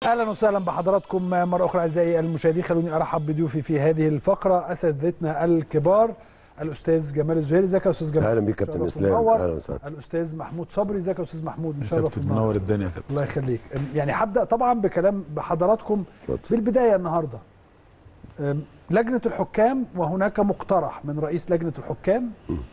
اهلا وسهلا بحضراتكم مره اخرى اعزائي المشاهدين خلوني ارحب بضيوفي في هذه الفقره اساتذتنا الكبار الاستاذ جمال الزهيري ازيك يا استاذ جمال اهلا بيك كابتن مشرف اسلام ومنور. اهلا وسهلا الاستاذ محمود صبري ازيك يا استاذ محمود مشرف كابتن ومنور. منور الدنيا يا كابتن الله يخليك يعني هبدا طبعا بكلام بحضراتكم اتفضل. بالبدايه النهارده أم، لجنه الحكام وهناك مقترح من رئيس لجنه الحكام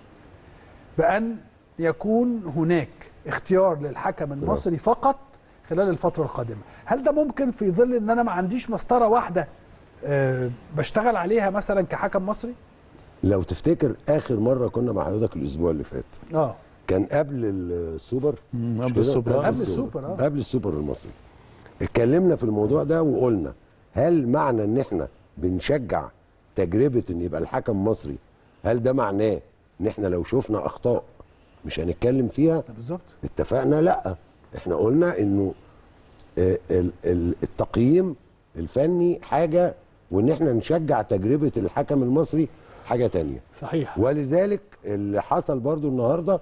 بان يكون هناك اختيار للحكم المصري فقط خلال الفتره القادمه هل ده ممكن في ظل ان انا ما عنديش مسطره واحده أه، بشتغل عليها مثلا كحكم مصري لو تفتكر اخر مره كنا مع حضرتك الاسبوع اللي فات اه كان قبل السوبر مم، مش قبل كده؟ السوبر، آه. قبل السوبر، آه. قبل السوبر المصري اتكلمنا في الموضوع ده وقلنا هل معنى ان احنا بنشجع تجربه ان يبقى الحكم مصري هل ده معناه ان احنا لو شفنا اخطاء مش هنتكلم فيها بالظبط اتفقنا لا احنا قلنا انه آه، ال- ال- التقييم الفني حاجه وان احنا نشجع تجربه الحكم المصري حاجه تانية صحيح ولذلك اللي حصل برضو النهارده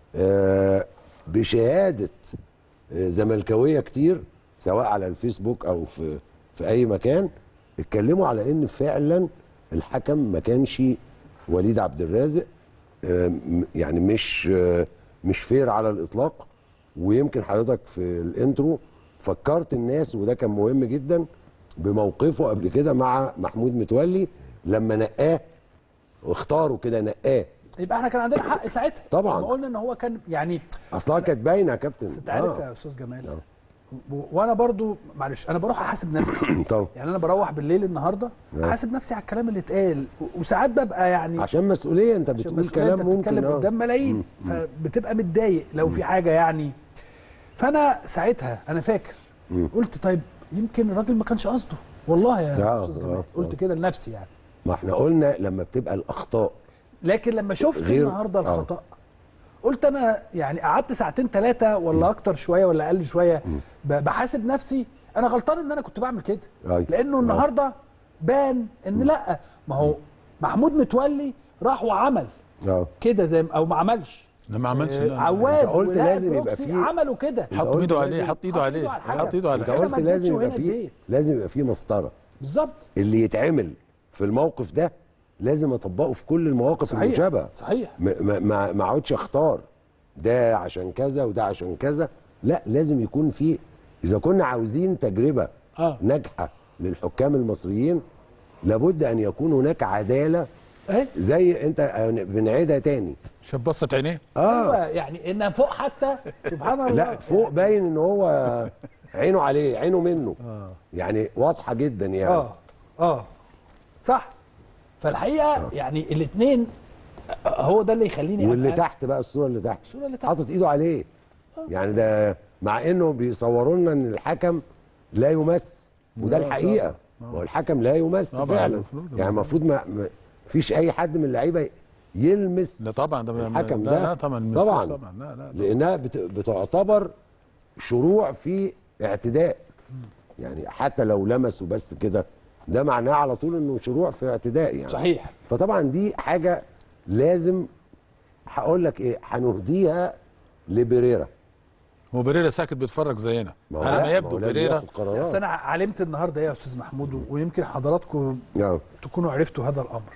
آه، بشهاده آه، زملكاويه كتير سواء على الفيسبوك او في في اي مكان اتكلموا على ان فعلا الحكم ما كانش وليد عبد الرازق آه، م- يعني مش آه، مش فير على الاطلاق ويمكن حضرتك في الانترو فكرت الناس وده كان مهم جدا بموقفه قبل كده مع محمود متولي لما نقاه واختاروا كده نقاه يبقى احنا كان عندنا حق ساعتها طبعاً. لما قلنا ان هو كان يعني اصلها كانت باينه يا كابتن بس انت عارف آه. يا استاذ جمال آه. و- وانا برضو معلش انا بروح احاسب نفسي طبعا يعني انا بروح بالليل النهارده آه. احاسب نفسي على الكلام اللي اتقال و- وساعات ببقى يعني عشان مسؤوليه انت عشان بتقول مسؤولية كلام انت ممكن بتتكلم آه. قدام ملايين فبتبقى متضايق لو في حاجه يعني فانا ساعتها انا فاكر قلت طيب يمكن الراجل ما كانش قصده والله يا آه، استاذ آه، جمال قلت آه. كده لنفسي يعني ما احنا قلنا لما بتبقى الاخطاء لكن لما شفت غير- النهارده آه. الخطا قلت انا يعني قعدت ساعتين ثلاثه ولا اكتر شويه ولا اقل شويه ب- بحاسب نفسي انا غلطان ان انا كنت بعمل كده أيوة. لانه آه. النهارده بان ان لا ما هو محمود متولي راح وعمل اه كده زي ما- او ما عملش لا ما عملش آه، لا. عواد أنت قلت ولاعب لازم يبقى بروكسي فيه- عملوا كده أنت حط قلت ايده لازم- عليه حط ايده حط عليه إيده على الحكم. حط ايده على انت أنا الحكم. ما قلت اديتش لازم وهنا يبقى فيه اديت. لازم يبقى فيه مسطره بالظبط اللي يتعمل في الموقف ده لازم اطبقه في كل المواقف صحيح المشابهه صحيح ما ما- ما ما اقعدش اختار ده عشان كذا وده عشان كذا لا لازم يكون في اذا كنا عاوزين تجربه اه ناجحه للحكام المصريين لابد ان يكون هناك عداله اهي زي انت بنعيدها تاني شاف بصت عينيه اه ايوه يعني ان فوق حتى سبحان الله لا فوق باين ان هو عينه عليه عينه منه يعني واضحه جدا يعني اه اه صح فالحقيقه يعني الاثنين هو ده اللي يخليني واللي أبقى- تحت بقى الصوره اللي تحت الصوره اللي تحت حاطط ايده عليه يعني ده مع انه بيصوروا لنا ان الحكم لا يمس وده لا، الحقيقه هو الحكم لا يمس طبعاً، فعلا المفروض. يعني المفروض ما ما فيش اي حد من اللعيبه يلمس لا طبعا ده الحكم لا ده لا طبعا مش- طبعاً. طبعا لا لا لانها بت- بتعتبر شروع في اعتداء يعني حتى لو لمسوا بس كده ده معناه على طول انه شروع في اعتداء يعني صحيح فطبعا دي حاجه لازم هقول لك ايه هنهديها لبريرا هو بريرا ساكت بيتفرج زينا ما هو على لا، ما ما يبدو هو لازم بريرا ياخد قرارات. بس انا علمت النهارده ايه يا استاذ محمود و- ويمكن حضراتكم آه. تكونوا عرفتوا هذا الامر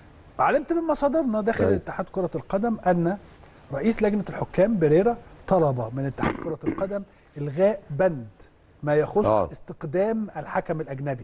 علمت من مصادرنا داخل طيب. اتحاد كره القدم ان رئيس لجنه الحكام بريرا طلب من اتحاد كره القدم الغاء بند ما يخص آه. استقدام الحكم الاجنبي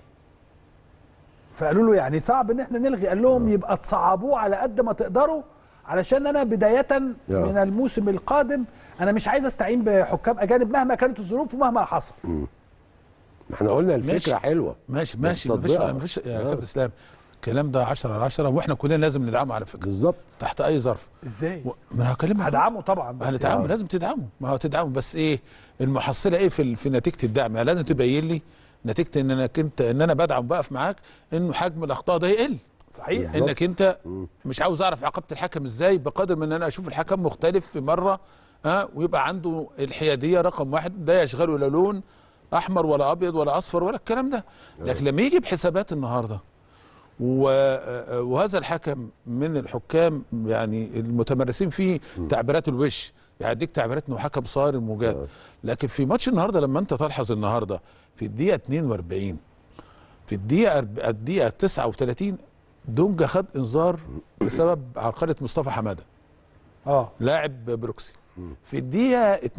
فقالوا له يعني صعب ان احنا نلغي قال لهم يبقى تصعبوه على قد ما تقدروا علشان انا بدايه من الموسم القادم انا مش عايز استعين بحكام اجانب مهما كانت الظروف ومهما حصل احنا قلنا الفكره ماشي. حلوه ماشي بس ماشي مفيش تطبيقها. مفيش يا آه. كابتن اسلام الكلام ده 10 على 10 واحنا كلنا لازم ندعمه على فكره بالظبط تحت اي ظرف ازاي و- ما انا هكلمك هدعمه طبعا بس هندعمه آه. لازم تدعمه ما هو تدعمه بس ايه المحصله ايه في ال- في نتيجه الدعم يعني لازم تبين لي نتيجه ان انا كنت ان انا بدعم بقف معاك انه حجم الاخطاء ده يقل صحيح بالظبط. انك انت مش عاوز اعرف عقبه الحكم ازاي بقدر من ان انا اشوف الحكم مختلف في مره ها ويبقى عنده الحياديه رقم واحد ده يشغله لا لون احمر ولا ابيض ولا اصفر ولا الكلام ده لكن لما يجي بحسابات النهارده و- وهذا الحكم من الحكام يعني المتمرسين في تعبيرات الوش بيديك تعبيرات انه حكم صارم وجاد لكن في ماتش النهارده لما انت تلحظ النهارده في الدقيقه 42 في الدقيقه أرب- الدقيقه 39 دونجا خد انذار بسبب عرقله مصطفى حماده اه لاعب بروكسي في الدقيقه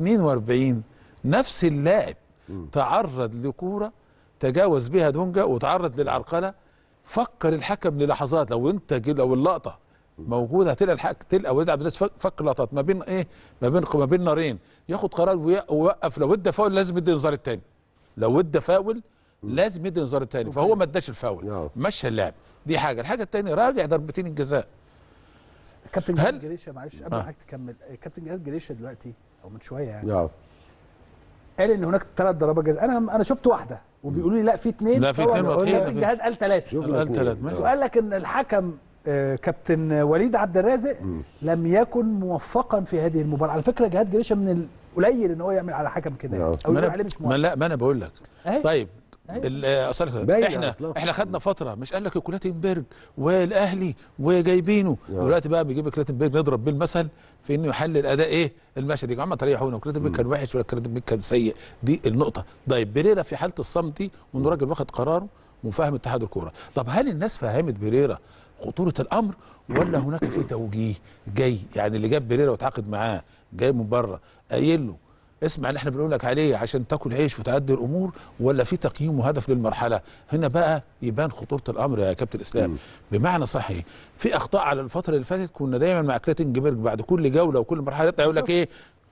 42 نفس اللاعب تعرض لكوره تجاوز بها دونجا وتعرض للعرقله فكر الحكم للحظات لو انت جي- لو اللقطه موجوده هتلاقي الحكم تلقى وليد عبد العزيز فك- فك لقطات ما بين ايه ما بين ما بين نارين ياخد قرار وي- ويوقف لو ادى فاول لازم يدي انذار الثاني لو ادى فاول لازم يدي انذار الثاني فهو ما اداش الفاول آه. مشى اللعب دي حاجه الحاجه الثانيه راجع ضربتين الجزاء كابتن هل- جهاد جريشه معلش قبل آه. ما حضرتك تكمل كابتن جهاد جريشه دلوقتي او من شويه يعني اه قال ان هناك ثلاث ضربات جزاء انا انا شفت واحده وبيقولوا لي لا في اثنين لا، في اتنين واضحين. كابتن جهاد قال ثلاثه شوف قال ثلاث ماشي. وقال لك ان الحكم آه، كابتن وليد عبد الرازق لم يكن موفقا في هذه المباراه على فكره جهاد جريشه من القليل ان هو يعمل على حكم كده يعني. آه. او ما يقول أنا عليه مش ما موفق لا ما انا بقول لك أهي. طيب أهي. ال- آه، أصل لك باينة احنا أصلاً. احنا خدنا فتره مش قال لك كلاتنبرج والاهلي وجايبينه دلوقتي بقى بيجيب كلاتنبرج نضرب بيه المثل في انه يحلل اداء ايه المشهد يا جماعه ما تريحونا كلاتنبرج كان وحش ولا كلاتنبرج كان سيء دي النقطه طيب بيريرا في حاله الصمت دي وانه راجل واخد قراره وفاهم اتحاد الكوره طب هل الناس فهمت بيريرا خطوره الامر ولا هناك في توجيه جاي يعني اللي جاب بيريرا وتعاقد معاه جاي من بره قايل له اسمع اللي احنا بنقول لك عليه عشان تاكل عيش وتعدي الامور ولا في تقييم وهدف للمرحله هنا بقى يبان خطوره الامر يا كابتن اسلام بمعنى صحيح في اخطاء على الفتره اللي فاتت كنا دايما مع كلاتنجبرج بعد كل جوله وكل مرحله يطلع يقول لك ايه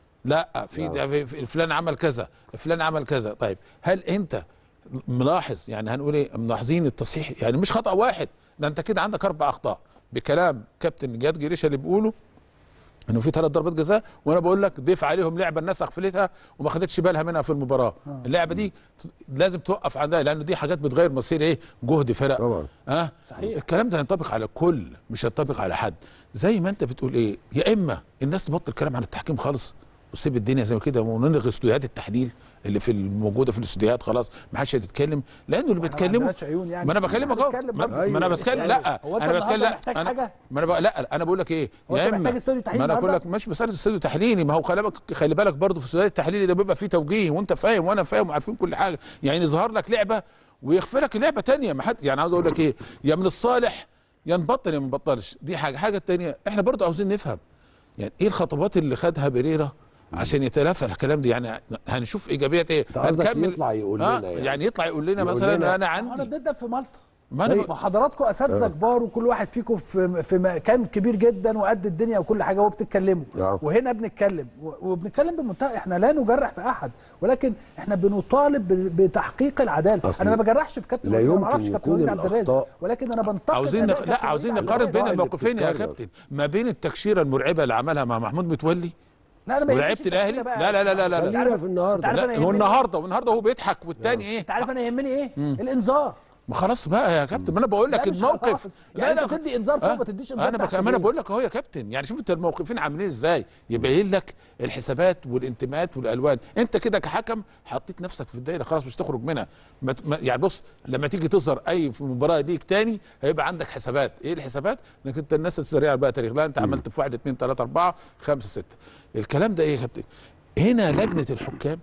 لا في, ده في في- فلان عمل كذا فلان عمل كذا طيب هل انت ملاحظ يعني هنقول ايه ملاحظين التصحيح يعني مش خطا واحد ده انت كده عندك اربع اخطاء بكلام كابتن جهاد جريشه اللي بيقوله انه في ثلاث ضربات جزاء وانا بقول لك ضيف عليهم لعبه الناس اغفلتها وما خدتش بالها منها في المباراه اللعبه دي ت- لازم توقف عندها لان دي حاجات بتغير مصير ايه جهد فرق طبعا. اه صحيح. الكلام ده ينطبق على الكل مش ينطبق على حد زي ما انت بتقول ايه يا اما الناس تبطل كلام عن التحكيم خالص وتسيب الدنيا زي ما كده ونلغي استوديوهات التحليل اللي في الموجوده في الاستوديوهات خلاص ما حدش هيتكلم لانه اللي ما بيتكلموا عندناش عيون يعني. ما انا بكلمك اهو هنتكلم ما, برضه. ما انا أيوة. بتكلم لا هو أنت انا بتكلم النهاردة لا محتاج أنا حاجة؟ ما انا بقى لا انا بقول لك ايه هو يا أنت اما محتاج استوديو تحليل ما انا بقول النهاردة؟ لك مش مساله استوديو تحليلي ما هو خلي بالك خلي بالك برضه في الاستوديو التحليلي ده بيبقى فيه توجيه وانت فاهم وانا فاهم وعارفين كل حاجه يعني يظهر لك لعبه ويخفي لك لعبه تانية ما حد يعني عاوز اقول لك ايه يا من الصالح يا نبطل يا ما نبطلش دي حاجه حاجه التانية احنا برضه عاوزين نفهم يعني ايه الخطوات اللي خدها بيريرا عشان يتلافى الكلام ده يعني هنشوف ايجابيات ايه أنت قصدك يطلع يقول آه لنا يعني. يعني. يطلع يقول لنا يقول مثلا لنا. انا ما احنا عندي بنبدا في مالطا ما انا ما حضراتكم اساتذه كبار وكل واحد فيكم في في مكان كبير جدا وقد الدنيا وكل حاجه وبتتكلموا آه. وهنا بنتكلم و- وبنتكلم بمنتهى احنا لا نجرح في احد ولكن احنا بنطالب ب- بتحقيق العداله أصل انا ما بجرحش في كابتن لا وليد، أنا يمكن ما اعرفش كابتن يكون وليد عبد الرازق الأخطاء- ولكن انا بنتقد عاوزين أداء نق... لا كابتن عاوزين وليد عبد نقارن الرازق. بين اللي الموقفين يا بتتكرر. كابتن ما بين التكشيره المرعبه اللي عملها مع محمود متولي لا انا ما ولعيبه يهمنيش الاهلي التفكير لا بقى. لا لا لا لا, أنت لا. عارف- خلينا في النهاردة. أنت عارف لا أنا هو يهمني- النهارده والنهارده هو بيضحك والتاني ايه انت عارف انا يهمني ايه الانذار ما خلاص بقى يا كابتن ما انا بقول لك لا مش الموقف خلاص. يعني أنت تدي إنذار فوق آه. ما تديش إنذار انا تحت بك... ما انا الجول. بقول لك اهو يا كابتن يعني شوف انت الموقفين عاملين ازاي يبين لك الحسابات والانتماءات والالوان انت كده كحكم حطيت نفسك في الدايره خلاص مش تخرج منها ما... ت- ما... يعني بص لما تيجي تظهر اي في مباراه ليك تاني هيبقى عندك حسابات ايه الحسابات انك انت الناس السريعه بقى تاريخ لا انت عملت في واحد اثنين ثلاثه اربعه خمسه سته الكلام ده ايه يا كابتن هنا لجنه الحكام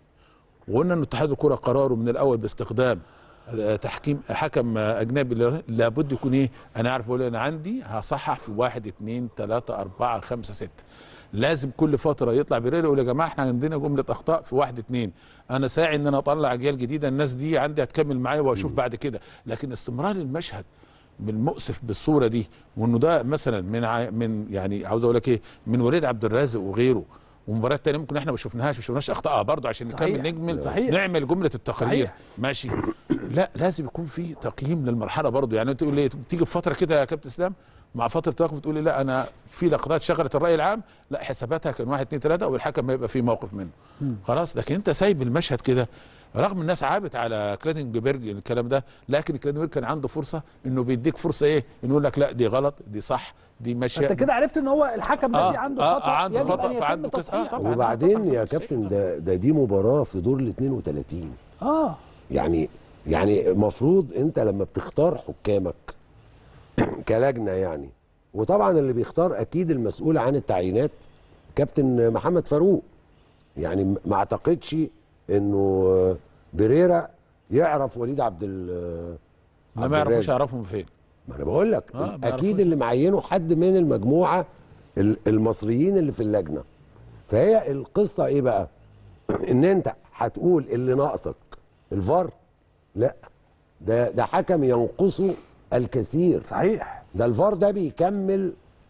وقلنا ان اتحاد الكره قراره من الاول باستخدام آه، تحكيم حكم آه، اجنبي ل- لابد يكون ايه انا عارف اقول انا عندي هصحح في واحد اتنين تلاته اربعه خمسه سته لازم كل فتره يطلع بريل يقول يا جماعه احنا عندنا جمله اخطاء في واحد اتنين انا ساعي ان انا اطلع اجيال جديده الناس دي عندي هتكمل معايا واشوف بعد كده لكن استمرار المشهد بالمؤسف بالصوره دي وانه ده مثلا من ع... من يعني عاوز اقول لك ايه من وليد عبد الرازق وغيره ومباريات تانية ممكن احنا ما شفناهاش ما شفناش اخطائها برضه عشان صحيح. نكمل نجمل صحيح. نعمل جمله التقارير صحيح. ماشي لا لازم يكون في تقييم للمرحله برضه يعني انت تقول لي تيجي في فتره كده يا كابتن اسلام مع فتره توقف تقول لي لا انا في لقطات شغلت الراي العام لا حساباتها كان واحد اثنين ثلاثه والحكم هيبقى في موقف منه خلاص لكن انت سايب المشهد كده رغم الناس عابت على كلاتنجبرج الكلام ده لكن كلاتنجبرج كان عنده فرصه انه بيديك فرصه ايه انه يقول لك لا دي غلط دي صح دي ماشيه انت كده عرفت ان هو الحكم آه، الذي عنده آه، خطا عنده يجب خطأ ان يتم فعنده كذا- آه، تصحيحه. طبعاً. وبعدين يا طبعاً. كابتن ده ده دي مباراه في دور ال 32 اه يعني يعني المفروض انت لما بتختار حكامك كلجنه يعني وطبعا اللي بيختار اكيد المسؤول عن التعيينات كابتن محمد فاروق يعني م- ما اعتقدش انه آه، بريرا يعرف وليد عبد ال لا عبد ما يعرفوش الرازق. يعرفهم فين ما انا بقول لك آه، ما اكيد يعرفوش. اللي معينه حد من المجموعه ال- المصريين اللي في اللجنه فهي القصه ايه بقى ان انت هتقول اللي ناقصك الفار لا ده ده حكم ينقصه الكثير صحيح ده الفار ده بيكمل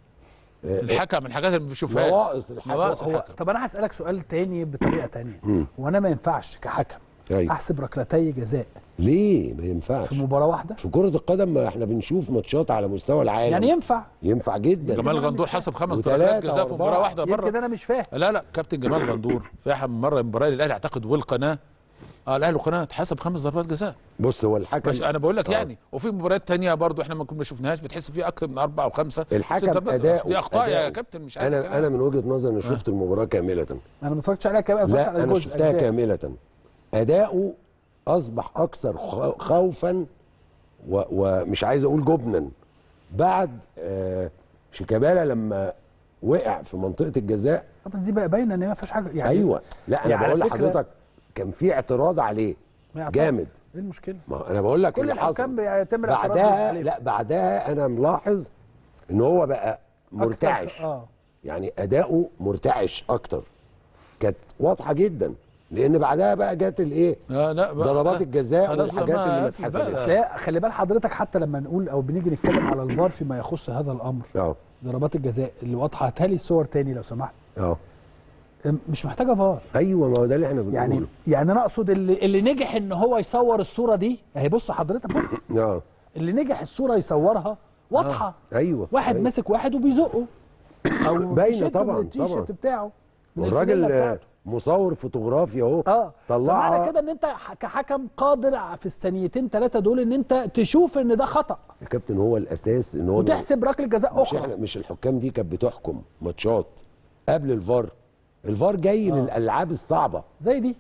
الحكم من الحاجات اللي ما بيشوفهاش نواقص الحكم. نواقص هو الحكم طب انا هسالك سؤال تاني بطريقه تانية وانا ما ينفعش كحكم أيوة. احسب ركلتي جزاء ليه ما ينفعش في مباراه واحده في كرة القدم ما احنا بنشوف ماتشات على مستوى العالم يعني ينفع ينفع جدا جمال غندور حسب خمس وتلاتة ضربات جزاء في وأربعة. مباراه واحده يمكن بره انا مش فاهم لا لا كابتن جمال غندور في احد مره مباراه للاهلي اعتقد والقناه اه الاهلي والقناه اتحسب خمس ضربات جزاء بص هو الحكم بس انا بقول لك آه. يعني وفي مباريات تانية برضو احنا ما كنا شفناهاش بتحس فيه اكتر من اربعه وخمسه ست الحكم ضربات. اداؤه دي اخطاء يا أداؤه. كابتن مش عايز انا كلام. انا من وجهه نظري انا شفت المباراه كامله انا ما اتفرجتش عليها كمان اتفرجت لا على انا جزء شفتها أجزاء. كامله اداؤه اصبح اكثر خ- خوفا و- ومش عايز اقول جبنا بعد آه، شيكابالا لما وقع في منطقه الجزاء آه، بس دي بقى باينه ان ما فيهاش حاجه يعني ايوه لا انا يعني على بقول فكرة- لحضرتك كان في اعتراض عليه ما يعترض. جامد ايه المشكله؟ ما انا بقول لك كل اللي الحكام حصل بيتم الاعتراض بعدها عليه. لا بعدها انا ملاحظ ان هو بقى مرتعش اه يعني اداؤه مرتعش اكتر كانت واضحه جدا لان بعدها بقى جت الايه لا لا بقى- ضربات الجزاء خلاص والحاجات بقى اللي ما في بقى. اتحسبتش بس هي خلي بال حضرتك حتى لما نقول او بنيجي نتكلم على الفار فيما يخص هذا الامر اه ضربات الجزاء اللي واضحه هاتها لي الصور تاني لو سمحت اه أم، مش محتاجه فار ايوه ما هو ده اللي احنا بنقوله يعني يعني انا اقصد اللي اللي نجح ان هو يصور الصوره دي اهي بص حضرتك بص اه اللي نجح الصوره يصورها واضحه ايوه واحد أيوة. ماسك واحد وبيزقه او باينة بيشده طبعاً، من التيشيرت طبعاً. بتاعه من والراجل الفانيلا آه، بتاعته. مصور فوتوغرافي اهو اه طلعها فمعنى كده ان انت ح- كحكم قادر في الثانيتين ثلاثه دول ان انت تشوف ان ده خطا يا كابتن هو الاساس ان هو وتحسب ركله جزاء مش احنا اخرى مش الحكام دي كانت بتحكم ماتشات قبل الفار الفار جاي آه. للالعاب الصعبه زي دي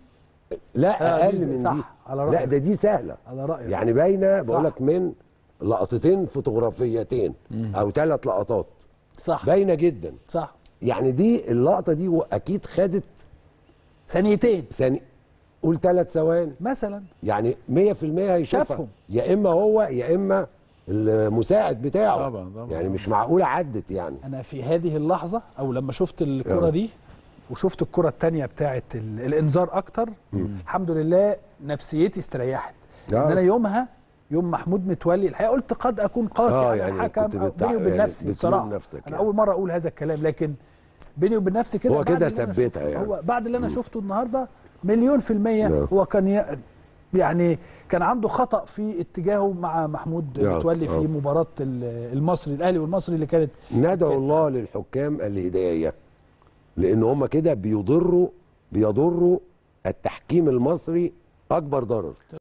لا آه، اقل دي من صح، دي على لا رأيك. ده دي سهله على رايك يعني باينه بقول صح. لك من لقطتين فوتوغرافيتين او ثلاث لقطات صح باينه جدا صح يعني دي اللقطه دي اكيد خدت ثانيتين ثاني قول ثلاث ثواني مثلا يعني 100% هيشوفها شافهم. يا اما هو يا اما المساعد بتاعه طبعاً، طبعاً. يعني مش معقوله عدت يعني انا في هذه اللحظه او لما شفت الكره آه. دي وشفت الكره الثانيه بتاعه ال- الانذار اكتر الحمد لله نفسيتي استريحت آه. ان انا يومها يوم محمود متولي الحقيقه قلت قد اكون قاسي آه، على يعني الحكم كنت أو بتع- بيني وبين يعني نفسي بتلوم بصراحه نفسك انا يعني. اول مره اقول هذا الكلام لكن بيني وبين نفسي كده هو بعد كده اللي أنا ثبتها شفته- يعني. هو بعد اللي انا شفته النهارده مليون في الميه نعم. هو كان ي... يعني كان عنده خطا في اتجاهه مع محمود نعم، متولي في آه. مباراه ال- المصري الاهلي والمصري اللي كانت ندعو كاس الله للحكام الهدايه لان هم كده بيضروا بيضروا التحكيم المصري اكبر ضرر